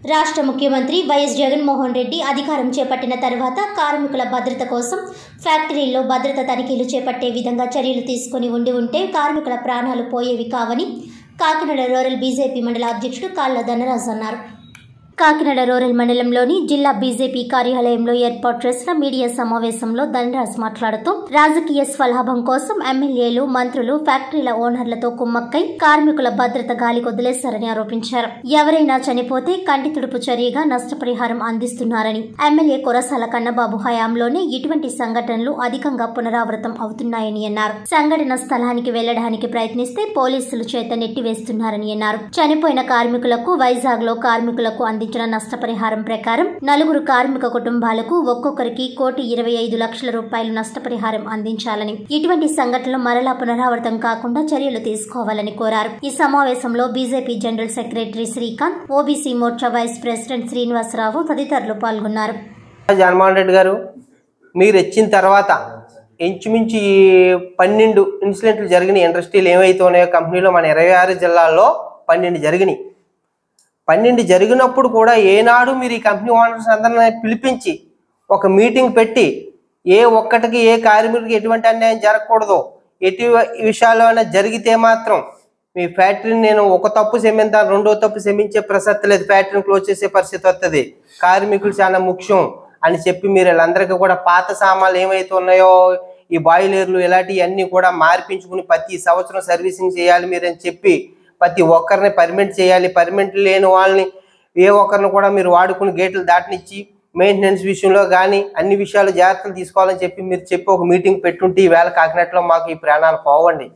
రాష్ట్ర ముఖ్యమంత్రి వైఎస్ జగన్మోహన్ రెడ్డి అధికారం చేపట్టిన తర్వాత కార్మికుల భద్రత కోసం ఫ్యాక్టరీల్లో భద్రత తనిఖీలు చేపట్టే విధంగా చర్యలు తీసుకుని ఉండి ఉంటే కార్మికుల ప్రాణాలు పోయేవి కావని కాకినాడ రూరల్ బీజేపీ మండల అధ్యక్షుడు కాళ్ళ ధనరాజు అన్నారు కాకినాడ రూరల్ మండలంలోని జిల్లా బీజేపీ కార్యాలయంలో ఏర్పాటు చేసిన మీడియా సమావేశంలో ధనరాజ్ మాట్లాడుతూ రాజకీయ స్వలాభం కోసం ఎమ్మెల్యేలు మంత్రులు ఫ్యాక్టరీల ఓనర్లతో కుమ్మక్కై కార్మికుల భద్రత గాలి వదిలేశారని ఆరోపించారు ఎవరైనా చనిపోతే కంటి తుడుపు చర్యగా నష్టపరిహారం అందిస్తున్నారని ఎమ్మెల్యే కొరసాల కన్నబాబు హయాంలోనే ఇటువంటి సంఘటనలు అధికంగా పునరావృతం అవుతున్నాయని అన్నారు సంఘటన స్థలానికి వెళ్లడానికి ప్రయత్నిస్తే పోలీసులు చేత నెట్టివేస్తున్నారని అన్నారు చనిపోయిన కార్మికులకు వైజాగ్ లో కార్మికులకు అందించిన నష్టపరిహారం ప్రకారం నలుగురు కార్మిక కుటుంబాలకు ఒక్కొక్కరికి కోటి ఇరవై ఐదు లక్షల రూపాయలు నష్టపరిహారం అందించాలని ఇటువంటి సంఘటనలు మరలా పునరావృతం కాకుండా చర్యలు తీసుకోవాలని కోరారు ఈ సమావేశంలో BJP general secretary Srikanth OBC Morcha vice president Srinivasa Rao తదితరులు పాల్గొన్నారు జగన్మోహన్ రెడ్డి గారు మీరు వచ్చిన తర్వాత ఇంచుమించు ఈ పన్నెండు ఇన్సిడెంట్లు జరిగినాయి ఇండస్ట్రీలు ఏవైతే ఉన్నాయో కంపెనీలో మన ఇరవై ఆరు జిల్లాల్లో పన్నెండు జరిగినాయి పన్నెండు జరిగినప్పుడు కూడా ఏనాడు మీరు ఈ కంపెనీ ఓనర్స్ అందరిని పిలిపించి ఒక మీటింగ్ పెట్టి ఏ ఒక్కటికి ఏ కార్మికుడికి ఎటువంటి అన్యాయం జరగకూడదు ఎటు విషయాల్లో జరిగితే మాత్రం మీ ఫ్యాక్టరీని నేను ఒక తప్పు క్షమింతాను రెండో తప్పు క్షమించే ప్రసక్తి లేదు ఫ్యాక్టరీని క్లోజ్ చేసే పరిస్థితి వస్తుంది కార్మికులు చాలా ముఖ్యం అని చెప్పి మీరు వీళ్ళందరికీ కూడా పాత సామాన్లు ఏమైతే ఉన్నాయో ఈ బాయిలర్లు ఇలాంటివి అన్ని కూడా మార్పించుకుని ప్రతి సంవత్సరం సర్వీసింగ్ చేయాలి మీరు అని చెప్పి ప్రతి ఒక్కరిని పర్మిట్ చేయాలి పర్మిట్ లేని వాళ్ళని ఏ ఒక్కరిని కూడా మీరు వాడుకుని గేట్లు దాటనిచ్చి మెయింటెనెన్స్ విషయంలో కానీ అన్ని విషయాలు జాగ్రత్తలు తీసుకోవాలని చెప్పి మీరు చెప్పి ఒక మీటింగ్ పెట్టుంటే ఈవేళ కాకినట్లో మాకు ఈ ప్రాణాలు పోవండి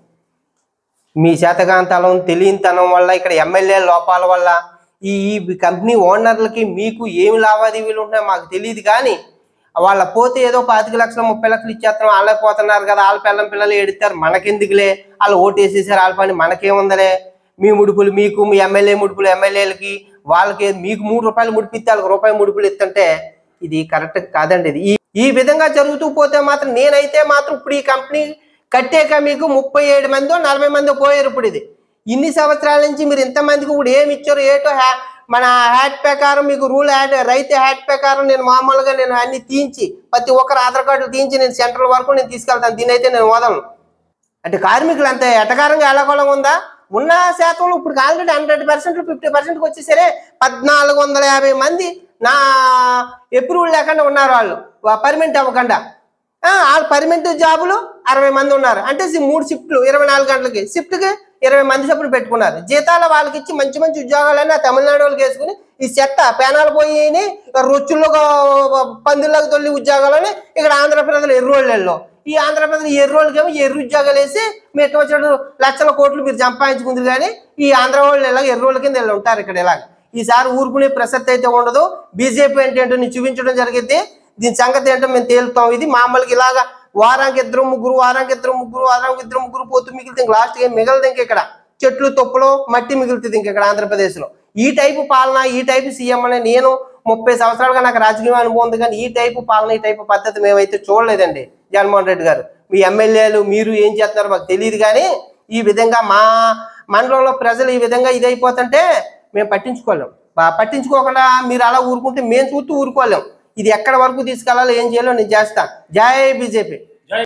మీ శాతకాంతలం తెలియనితనం వల్ల ఇక్కడ ఎమ్మెల్యే లోపాల వల్ల ఈ ఈ కంపెనీ ఓనర్లకి మీకు ఏమి లావాదేవీలు ఉంటున్నాయో మాకు తెలియదు కానీ వాళ్ళ పోతే ఏదో పాతిక లక్షలు ముప్పై లక్షలు ఇచ్చేస్తున్నాం వాళ్ళే పోతున్నారు కదా వాళ్ళ పిల్లం పిల్లలు ఎడతారు మనకెందుకులే వాళ్ళు ఓటు వేసేసారు వాళ్ళ పని మనకేముందలే మీ ముడుపులు మీకు మీ ఎమ్మెల్యే ముడుపులు ఎమ్మెల్యేలకి వాళ్ళకి మీకు మూడు రూపాయలు ముడిపిస్తే వాళ్ళకి రూపాయి ముడుపులు ఇస్తుంటే ఇది కరెక్ట్ కాదండి ఇది ఈ ఈ విధంగా జరుగుతూ పోతే మాత్రం నేనైతే మాత్రం ఇప్పుడు ఈ కంపెనీ కట్టాక మీకు ముప్పై ఏడు మందో నలభై మందో పోయారు ఇప్పుడు ఇది ఇన్ని సంవత్సరాల నుంచి మీరు ఇంతమందికి ఇప్పుడు ఏమి ఇచ్చారు ఏటో హ్యా మన హ్యాట్ ప్రకారం మీకు రూల్ హ్యాట్ రైతు హ్యాట్ ప్రకారం నేను మామూలుగా నేను అన్ని తీయించి ప్రతి ఒక్కరు ఆధార్ కార్డులు తీయించి నేను సెంట్రల్ వరకు నేను తీసుకెళ్తాను దీని అయితే నేను వదలను అంటే కార్మికులు అంత ఎటకారంగా ఎలాగోళం ఉందా ఉన్న శాతంలో ఇప్పుడు ఆల్రెడీ హండ్రెడ్ పర్సెంట్ ఫిఫ్టీ పర్సెంట్కి వచ్చేసరే పద్నాలుగు వందల యాభై మంది నా ఎప్రూవల్ లేకుండా ఉన్నారు వాళ్ళు పర్మనెంట్ అవ్వకుండా ఆ, వాళ్ళ పర్మనెంట్ జాబులు అరవై మంది ఉన్నారు అంటే సి- మూడు షిఫ్ట్లు ఇరవై నాలుగు గంటలకి షిఫ్ట్కి ఇరవై మంది చొప్పున పెట్టుకున్నారు జీతాలు వాళ్ళకి ఇచ్చి మంచి మంచి ఉద్యోగాలన్నీ ఆ తమిళనాడు వాళ్ళకి వేసుకుని ఈ చెత్త పేనాలు పోయి రొచ్చుల్లో పందుల్లోకి తొలి ఉద్యోగాలని ఇక్కడ ఆంధ్రప్రదేశ్ ఎర్రోళ్ళల్లో ఈ ఆంధ్రప్రదేశ్ ఎర్రోళ్ళకేమో ఎర్ర ఉద్యోగాలు వేసి మీరు ఎక్కడ వచ్చిన లక్షల కోట్లు మీరు సంపాదించుకుంది కానీ ఈ ఆంధ్ర వాళ్ళు ఇలా ఎర్రోళ్ళ కింద వీళ్ళు ఉంటారు ఇక్కడ ఇలాగ ఈసారి ఊరుకునే ప్రసక్తి అయితే ఉండదు బీజేపీ అంటే ఏంటో నేను చూపించడం జరిగింది దీని సంగతి ఏంటో మేము తేలుతాం ఇది మామూలుగా ఇలాగా వారానికి ఇద్దరు ముగ్గురు వారానికి ఇద్దరు ముగ్గురు వారానికి ఇద్దరు ముగ్గురు పోతూ మిగిలితే లాస్ట్ ఏం మిగలదు ఇంక ఇక్కడ చెట్లు తొప్పులు మట్టి మిగులుతుంది ఇంక ఇక్కడ ఆంధ్రప్రదేశ్ లో ఈ టైపు పాలన ఈ టైపు సీఎం అనే నేను ముప్పై సంవత్సరాలుగా నాకు రాజకీయ అనుభవం ఉంది కానీ ఈ టైపు పాలన ఈ టైపు పద్ధతి మేమైతే చూడలేదండి జగన్మోహన్ రెడ్డి గారు మీ ఎమ్మెల్యేలు మీరు ఏం చేస్తున్నారో మాకు తెలియదు కానీ ఈ విధంగా మా మండలంలో ప్రజలు ఈ విధంగా ఇదైపోతుంటే మేము పట్టించుకోలేం బా- పట్టించుకోకుండా మీరు అలా ఊరుకుంటే మేము చూస్తూ ఊరుకోలేం ఇది ఎక్కడ వరకు తీసుకెళ్ళాలో ఏం చేయాలో నేను చేస్తాను జై బీజేపీ